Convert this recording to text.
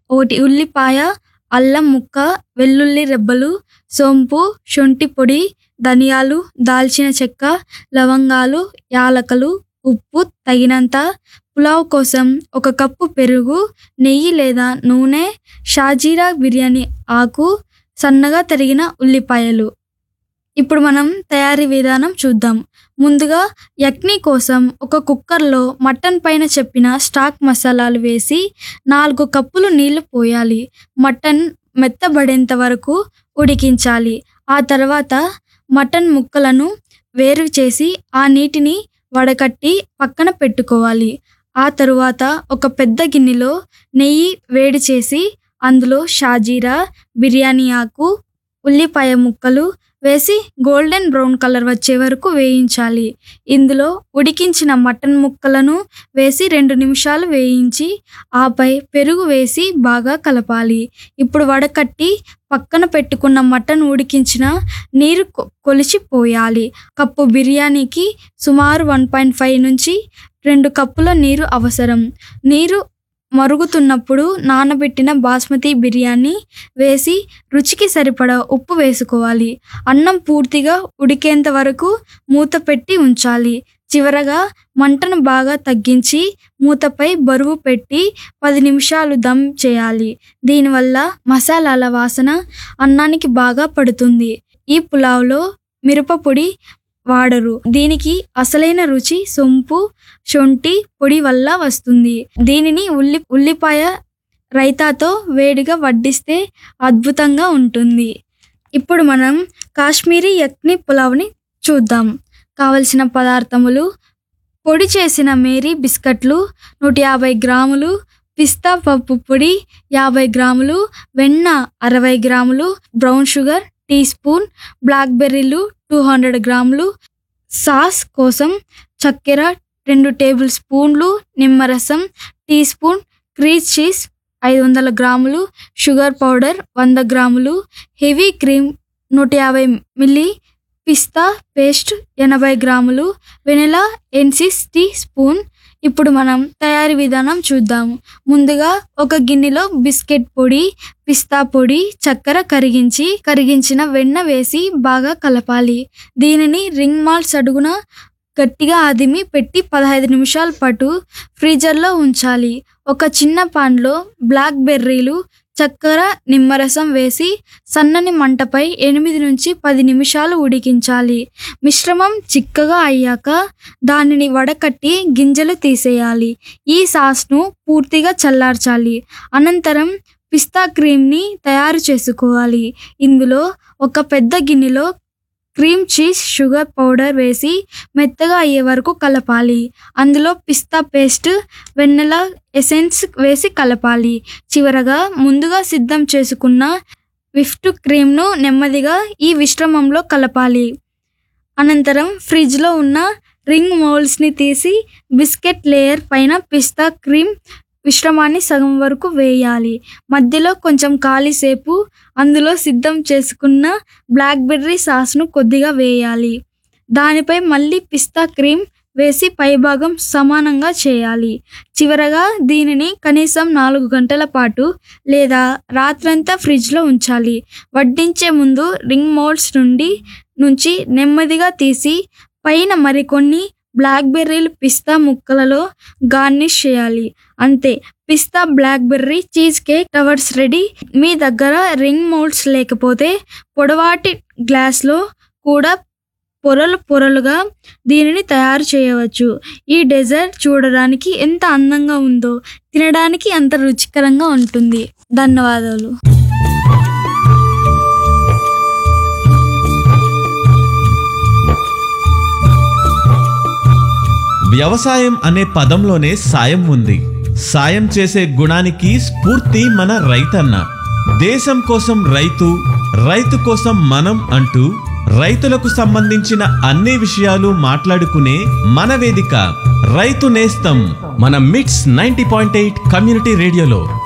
ఒకటి ఉల్లిపాయ అల్లం ముక్క వెల్లుల్లి రెబ్బలు సోంపు శొంఠి పొడి ధనియాలు దాల్చిన చెక్క లవంగాలు యాలకలు ఉప్పు తగినంత పులావ్ కోసం ఒక కప్పు పెరుగు నెయ్యి లేదా నూనె షాజీరా బిర్యానీ ఆకు సన్నగా తరిగిన ఉల్లిపాయలు ఇప్పుడు మనం తయారీ విధానం చూద్దాం ముందుగా యక్ని కోసం ఒక కుక్కర్లో మటన్ పైన చెప్పిన స్టాక్ మసాలాలు వేసి నాలుగు కప్పులు నీళ్లు పోయాలి మటన్ మెత్తబడేంత వరకు ఉడికించాలి ఆ తర్వాత మటన్ ముక్కలను వేరు చేసి ఆ నీటిని వడకట్టి పక్కన పెట్టుకోవాలి ఆ తరువాత ఒక పెద్ద గిన్నెలో నెయ్యి వేడి చేసి అందులో షాజీరా బిర్యానీ ఆకు ఉల్లిపాయ ముక్కలు వేసి గోల్డెన్ బ్రౌన్ కలర్ వచ్చే వరకు వేయించాలి ఇందులో ఉడికించిన మటన్ ముక్కలను వేసి రెండు నిమిషాలు వేయించి ఆపై పెరుగు వేసి బాగా కలపాలి ఇప్పుడు వడకట్టి పక్కన పెట్టుకున్న మటన్ ఉడికించిన నీరు కొ- కొలిచి పోయాలి కప్పు బిర్యానీకి సుమారు వన్ పాయింట్ ఫైవ్ నుంచి రెండు కప్పుల నీరు అవసరం నీరు మరుగుతున్నప్పుడు నానబెట్టిన బాస్మతి బిర్యానీ వేసి రుచికి సరిపడా ఉప్పు వేసుకోవాలి అన్నం పూర్తిగా ఉడికేంత వరకు మూత పెట్టి ఉంచాలి చివరగా మంటను బాగా తగ్గించి మూతపై బరువు పెట్టి పది నిమిషాలు దమ్ చేయాలి దీనివల్ల మసాలాల వాసన అన్నానికి బాగా పడుతుంది ఈ పులావ్లో మిరప పొడి వాడరు దీనికి అసలైన రుచి సొంపు శొంఠి పొడి వల్ల వస్తుంది దీనిని ఉల్లి ఉల్లిపాయ రైతాతో వేడిగా వడ్డిస్తే అద్భుతంగా ఉంటుంది ఇప్పుడు మనం కాశ్మీరీ యక్ని పులావ్ని చూద్దాం కావలసిన పదార్థములు పొడి చేసిన మేరీ బిస్కట్లు నూట యాభై గ్రాములు పిస్తా పప్పు పొడి యాభై గ్రాములు వెన్న అరవై గ్రాములు బ్రౌన్ షుగర్ టీ స్పూన్ బ్లాక్బెర్రీలు టూ హండ్రెడ్ గ్రాములు సాస్ కోసం చక్కెర రెండు టేబుల్ స్పూన్లు నిమ్మరసం టీ స్పూన్ క్రీజ్ చీజ్ ఐదు వందల గ్రాములు షుగర్ పౌడర్ వంద గ్రాములు హెవీ క్రీమ్ నూట యాభై మిల్లీ పిస్తా పేస్ట్ ఎనభై గ్రాములు వెనిలా ఎన్సిస్ టీ స్పూన్ ఇప్పుడు మనం తయారీ విధానం చూద్దాం ముందుగా ఒక గిన్నెలో బిస్కెట్ పొడి పిస్తా పొడి చక్కెర కరిగించి కరిగించిన వెన్న వేసి బాగా కలపాలి దీనిని రింగ్ మాల్స్ అడుగున గట్టిగా అదిమి పెట్టి పదహైదు నిమిషాల పాటు ఫ్రీజర్లో ఉంచాలి ఒక చిన్న పాన్లో బ్లాక్ బెర్రీలు చక్కెర నిమ్మరసం వేసి సన్నని మంటపై ఎనిమిది నుంచి పది నిమిషాలు ఉడికించాలి మిశ్రమం చిక్కగా అయ్యాక దానిని వడకట్టి గింజలు తీసేయాలి ఈ సాస్ను పూర్తిగా చల్లార్చాలి అనంతరం పిస్తా క్రీమ్ని తయారు చేసుకోవాలి ఇందులో ఒక పెద్ద గిన్నెలో క్రీమ్ చీజ్ షుగర్ పౌడర్ వేసి మెత్తగా అయ్యే వరకు కలపాలి అందులో పిస్తా పేస్ట్ వెన్నెల ఎసెన్స్ వేసి కలపాలి చివరగా ముందుగా సిద్ధం చేసుకున్న విఫ్ట్ క్రీమ్ను నెమ్మదిగా ఈ మిశ్రమంలో కలపాలి అనంతరం ఫ్రిడ్జ్లో ఉన్న రింగ్ మోల్డ్స్ని తీసి బిస్కెట్ లేయర్ పైన పిస్తా క్రీమ్ మిశ్రమాన్ని సగం వరకు వేయాలి మధ్యలో కొంచెం ఖాళీసేపు అందులో సిద్ధం చేసుకున్న బ్లాక్బెర్రీ సాస్ను కొద్దిగా వేయాలి దానిపై మళ్ళీ పిస్తా క్రీమ్ వేసి పైభాగం సమానంగా చేయాలి చివరగా దీనిని కనీసం నాలుగు గంటల పాటు లేదా రాత్రంతా ఫ్రిడ్జ్లో ఉంచాలి వడ్డించే ముందు రింగ్ మోల్డ్స్ నుండి నుంచి నెమ్మదిగా తీసి పైన మరికొన్ని బ్లాక్బెర్రీలు పిస్తా ముక్కలలో గార్నిష్ చేయాలి అంతే పిస్తా blackberry cheesecake towers ready మీ దగ్గర రింగ్ మోల్డ్స్ లేకపోతే పొడవాటి గ్లాస్లో కూడా పొరలు పొరలుగా దీనిని తయారు చేయవచ్చు ఈ డెజర్ట్ చూడడానికి ఎంత అందంగా ఉందో తినడానికి అంత రుచికరంగా ఉంటుంది ధన్యవాదాలు వ్యవసాయం అనే పదంలోనే సాయం ఉంది సాయం చేసే గుణానికి స్ఫూర్తి మన రైతన్న దేశం కోసం రైతు రైతు కోసం మనం అంటూ రైతులకు సంబంధించిన అన్ని విషయాలు మాట్లాడుకునే మన వేదిక రైతు నేస్తం మన మిట్స్ నైంటీ పాయింట్ ఎయిట్ కమ్యూనిటీ రేడియోలో